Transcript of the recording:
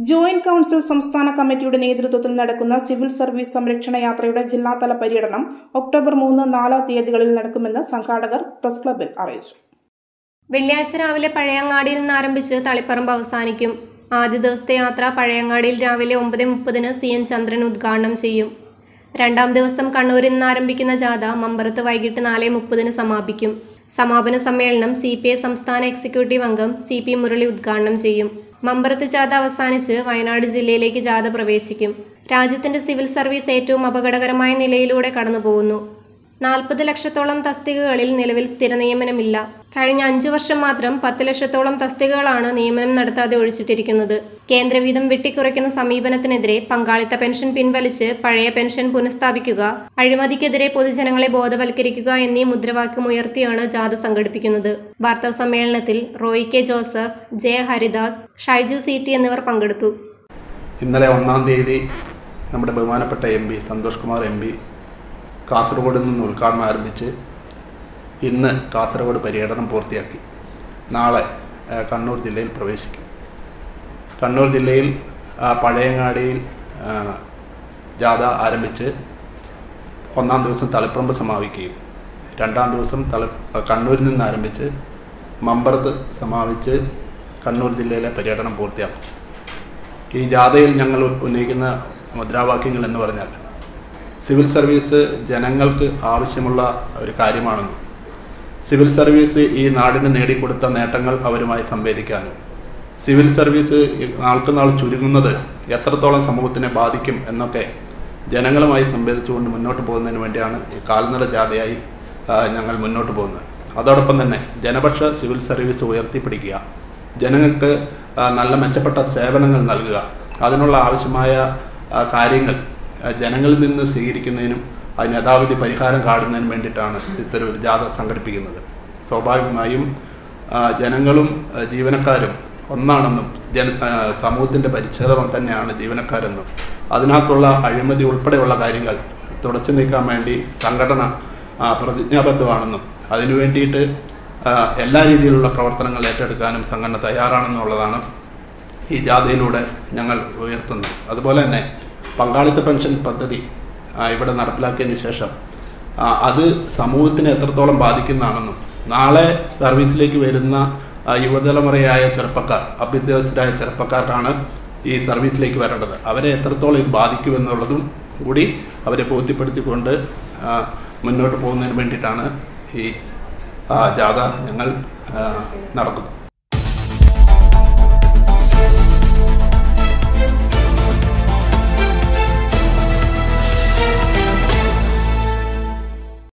joint council സംസ്ഥാന കമ്മിറ്റിയുടെ നേതൃത്വത്തിൽ നടക്കുന്ന സിവിൽ സർവീസ് സംരക്ഷണ യാത്രയുടെ ജില്ലാതല പര്യടനം ഒക്ടോബർ മൂന്ന് നാല് തീയതികളിൽ നടക്കുമെന്ന് സംഘാടകർ പ്രസ് ക്ലബിൽ അറിയിച്ചു വെള്ളിയാഴ്ച രാവിലെ പഴയങ്ങാടിയിൽ നിന്ന് ആരംഭിച്ച് തളിപ്പറമ്പ് അവസാനിക്കും ആദ്യ ദിവസത്തെ യാത്ര പഴയങ്ങാടിയിൽ രാവിലെ ഒമ്പത് മുപ്പതിന് സി എൻ ചന്ദ്രൻ ഉദ്ഘാടനം ചെയ്യും രണ്ടാം ദിവസം കണ്ണൂരിൽ നിന്ന് ആരംഭിക്കുന്ന ജാഥ മമ്പറത്ത് വൈകിട്ട് നാല് മുപ്പതിന് സമാപിക്കും സമാപന സമ്മേളനം സി പി ഐ സംസ്ഥാന എക്സിക്യൂട്ടീവ് അംഗം സി പി മുരളി ഉദ്ഘാടനം ചെയ്യും മമ്പറത്ത് ജാഥ അവസാനിച്ച് വയനാട് ജില്ലയിലേക്ക് ജാഥ പ്രവേശിക്കും രാജ്യത്തിന്റെ സിവിൽ സർവീസ് ഏറ്റവും അപകടകരമായ നിലയിലൂടെ കടന്നുപോകുന്നു നാൽപ്പത് ലക്ഷത്തോളം തസ്തികകളിൽ നിലവിൽ സ്ഥിര നിയമനമില്ല കഴിഞ്ഞ അഞ്ചു വർഷം മാത്രം പത്ത് ലക്ഷത്തോളം തസ്തികകളാണ് നിയമനം നടത്താതെ ഒഴിച്ചിട്ടിരിക്കുന്നത് കേന്ദ്രവീതം വെട്ടിക്കുറയ്ക്കുന്ന സമീപനത്തിനെതിരെ പങ്കാളിത്ത പെൻഷൻ പിൻവലിച്ച് പഴയ പെൻഷൻ പുനഃസ്ഥാപിക്കുക അഴിമതിക്കെതിരെ പൊതുജനങ്ങളെ ബോധവൽക്കരിക്കുക എന്നീ മുദ്രാവാക്യം ഉയർത്തിയാണ് ജാഥ സംഘടിപ്പിക്കുന്നത് വാർത്താ സമ്മേളനത്തിൽ Roy K Joseph J Haridas Shaiju C T എന്നിവർ പങ്കെടുത്തു ഇന്നലെ ഒന്നാം തീയതി നമ്മുടെ ബഹുമാനപ്പെട്ട M P Santhosh Kumar M P Kasaragod നിന്ന് ഉദ്ഘാടനം ആരംഭിച്ച് ഇന്ന് കാസർഗോഡ് പര്യടനം പൂർത്തിയാക്കി നാളെ ആ, കണ്ണൂർ ജില്ലയിൽ പ്രവേശിക്കും കണ്ണൂർ ജില്ലയിൽ ആ, പഴയങ്ങാടിയിൽ ആ, ജാഥ ആരംഭിച്ച് ഒന്നാം ദിവസം തളിപ്പറമ്പ് സമാപിക്കുകയും രണ്ടാം ദിവസം തള കണ്ണൂരിൽ നിന്ന് ആരംഭിച്ച് മമ്പറത്ത് സമാപിച്ച് കണ്ണൂർ ജില്ലയിലെ പര്യടനം പൂർത്തിയാക്കും ഈ ജാഥയിൽ ഞങ്ങൾ ഉന്നയിക്കുന്ന മുദ്രാവാക്യങ്ങൾ എന്ന് പറഞ്ഞാൽ സിവിൽ സർവീസ് ജനങ്ങൾക്ക് ആവശ്യമുള്ള ഒരു കാര്യമാണെന്നും സിവിൽ സർവീസ് ഈ നാടിന് നേടിക്കൊടുത്ത നേട്ടങ്ങൾ അവരുമായി സംവേദിക്കാനും സിവിൽ സർവീസ് നാൾക്ക് നാൾ ചുരുങ്ങുന്നത് എത്രത്തോളം സമൂഹത്തിനെ ബാധിക്കും എന്നൊക്കെ ജനങ്ങളുമായി സംവേദിച്ചുകൊണ്ട് മുന്നോട്ട് പോകുന്നതിന് വേണ്ടിയാണ് ഈ കാൽനട ജാഥയായി ആ, ഞങ്ങൾ മുന്നോട്ട് പോകുന്നത് അതോടൊപ്പം തന്നെ ജനപക്ഷ സിവിൽ സർവീസ് ഉയർത്തിപ്പിടിക്കുക ജനങ്ങൾക്ക് ആ, നല്ല മെച്ചപ്പെട്ട സേവനങ്ങൾ നൽകുക അതിനുള്ള ആവശ്യമായ ആ, കാര്യങ്ങൾ ആ, ജനങ്ങളിൽ നിന്ന് സ്വീകരിക്കുന്നതിനും അതിന് യഥാവിധി പരിഹാരം കാണുന്നതിനും വേണ്ടിയിട്ടാണ് ഇത്തരം ഒരു ജാഥ സംഘടിപ്പിക്കുന്നത് സ്വാഭാവികമായും ആ, ജനങ്ങളും ആ, ജീവനക്കാരും ഒന്നാണെന്നും ജന ആ, സമൂഹത്തിൻ്റെ പരിച്ഛേദം തന്നെയാണ് ജീവനക്കാരെന്നും അതിനകത്തുള്ള അഴിമതി ഉൾപ്പെടെയുള്ള കാര്യങ്ങൾ തുടച്ചു നീക്കാൻ വേണ്ടി സംഘടന ആ, പ്രതിജ്ഞാബദ്ധമാണെന്നും അതിനു വേണ്ടിയിട്ട് ആ, എല്ലാ രീതിയിലുള്ള പ്രവർത്തനങ്ങൾ ഏറ്റെടുക്കാനും സംഘടന തയ്യാറാണെന്നുള്ളതാണ് ഈ ജാഥയിലൂടെ ഞങ്ങൾ ഉയർത്തുന്നത് അതുപോലെ തന്നെ പങ്കാളിത്ത പെൻഷൻ പദ്ധതി ആ, ഇവിടെ നടപ്പിലാക്കിയതിന് ശേഷം ആ, അത് സമൂഹത്തിനെ എത്രത്തോളം ബാധിക്കുന്നതാണെന്നും നാളെ സർവീസിലേക്ക് വരുന്ന ആ, യുവതലമുറയായ ചെറുപ്പക്കാർ അഭ്യധ്യവസ്ഥരായ ചെറുപ്പക്കാർക്കാണ് ഈ സർവീസിലേക്ക് വരേണ്ടത് അവരെ എത്രത്തോളം ഇത് ബാധിക്കുമെന്നുള്ളതും കൂടി അവരെ ബോധ്യപ്പെടുത്തിക്കൊണ്ട് ആ, മുന്നോട്ട് പോകുന്നതിന് വേണ്ടിയിട്ടാണ് ഈ ആ, ജാഥ ഞങ്ങൾ ആ, നടക്കുന്നത്